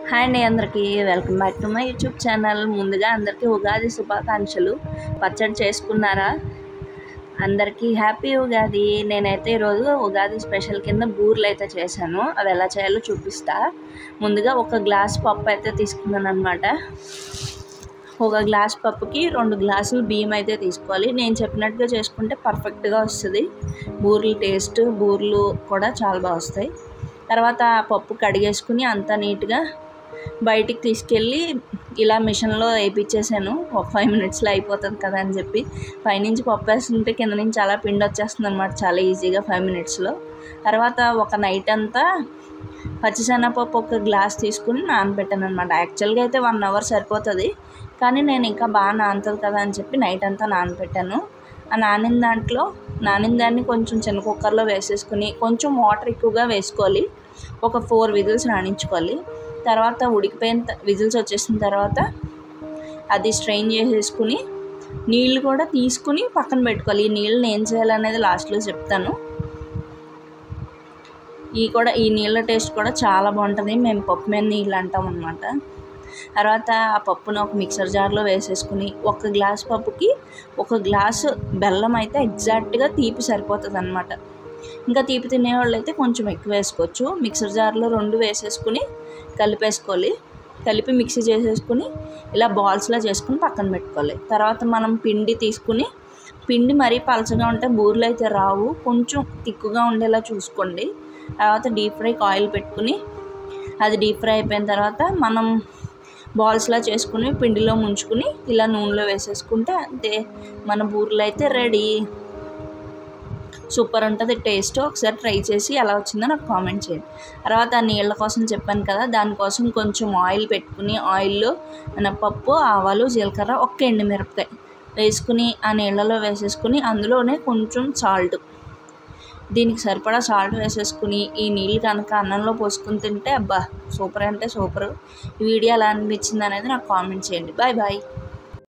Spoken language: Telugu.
హాయ్ అండి అందరికీ welcome back to my YouTube channel ముందుగా అందరికీ ఉగాది శుభాకాంక్షలు పచ్చడి చేసుకున్నారా అందరికీ హ్యాపీ ఉగాది నేనైతే ఈరోజు ఉగాది స్పెషల్ కింద బూర్లు అయితే చేశాను అవి ఎలా చేయాలో చూపిస్తా ముందుగా ఒక గ్లాస్ పప్పు అయితే తీసుకున్నాను అనమాట ఒక గ్లాస్ పప్పుకి రెండు గ్లాసులు బియ్యం అయితే తీసుకోవాలి నేను చెప్పినట్టుగా చేసుకుంటే పర్ఫెక్ట్గా వస్తుంది బూర్లు టేస్ట్ బూర్లు కూడా చాలా బాగా వస్తాయి తర్వాత ఆ పప్పు కడిగేసుకుని అంతా నీట్గా బయటికి తీసుకెళ్ళి ఇలా మిషన్లో వేయించేసాను ఒక ఫైవ్ మినిట్స్లో అయిపోతుంది కదా అని చెప్పి పైనుంచి పప్పు వేస్తుంటే కింద నుంచి అలా పిండి వచ్చేస్తుంది అనమాట చాలా ఈజీగా ఫైవ్ మినిట్స్లో తర్వాత ఒక నైట్ అంతా పచ్చిశనగపప్పు ఒక గ్లాస్ తీసుకుని నానబెట్టాను అనమాట యాక్చువల్గా అయితే వన్ అవర్ సరిపోతుంది కానీ నేను ఇంకా బాగా నానుతుంది కదా అని చెప్పి నైట్ అంతా నానబెట్టాను ఆ నానిన దాంట్లో నానిన దాన్ని కొంచెం చిన్న కుక్కర్లో వేసేసుకుని కొంచెం వాటర్ ఎక్కువగా వేసుకోవాలి ఒక ఫోర్ విజిల్స్ రాణించుకోవాలి తర్వాత ఉడికిపోయిన త- విజిల్స్ వచ్చేసిన తర్వాత అది స్ట్రెయిన్ చేసేసుకుని నీళ్ళు కూడా తీసుకుని పక్కన పెట్టుకోవాలి ఈ నీళ్ళని ఏం చేయాలనేది లాస్ట్లో చెప్తాను ఈ కూడా ఈ నీళ్ళ టేస్ట్ కూడా చాలా బాగుంటుంది మేము పప్పు మీద నీళ్ళు అంటాం అనమాట తర్వాత ఆ పప్పును ఒక మిక్సర్ జార్లో వేసేసుకుని ఒక గ్లాస్ పప్పుకి ఒక గ్లాసు బెల్లం అయితే ఎగ్జాక్ట్గా తీపి సరిపోతుంది అనమాట ఇంకా తీపి తినేవాళ్ళు అయితే కొంచెం ఎక్కువ వేసుకోవచ్చు మిక్సర్ జార్లో రెండు వేసేసుకుని కలిపేసుకోవాలి కలిపి మిక్సీ చేసేసుకుని ఇలా బాల్స్లా చేసుకుని పక్కన పెట్టుకోవాలి తర్వాత మనం పిండి తీసుకుని పిండి మరీ పలచగా ఉంటే బూరెలు అయితే రావు కొంచెం తిక్కుగా ఉండేలా చూసుకోండి తర్వాత డీప్ ఫ్రైకి ఆయిల్ పెట్టుకుని అది డీప్ ఫ్రై అయిపోయిన తర్వాత మనం బాల్స్లా చేసుకుని పిండిలో ముంచుకుని ఇలా నూనెలో వేసేసుకుంటే అంతే మన బూరెలు అయితే రెడీ సూపర్ ఉంటుంది టేస్ట్ ఒకసారి ట్రై చేసి ఎలా వచ్చిందో నాకు కామెంట్ చేయండి తర్వాత ఆ నీళ్ళ కోసం చెప్పాను కదా దానికోసం కొంచెం ఆయిల్ పెట్టుకుని ఆయిల్లో మినపప్పు ఆవాలు జీలకర్ర ఒక్క ఎండుమిరపకాయ వేసుకుని ఆ నీళ్ళలో వేసేసుకుని అందులోనే కొంచెం సాల్ట్ దీనికి సరిపడా సాల్ట్ వేసేసుకుని ఈ నీళ్ళు కనుక అన్నంలో పోసుకుని తింటే అబ్బా సూపర్ అంటే సూపర్ ఈ వీడియో ఎలా అనిపించింది అనేది నాకు కామెంట్ చేయండి బాయ్ బాయ్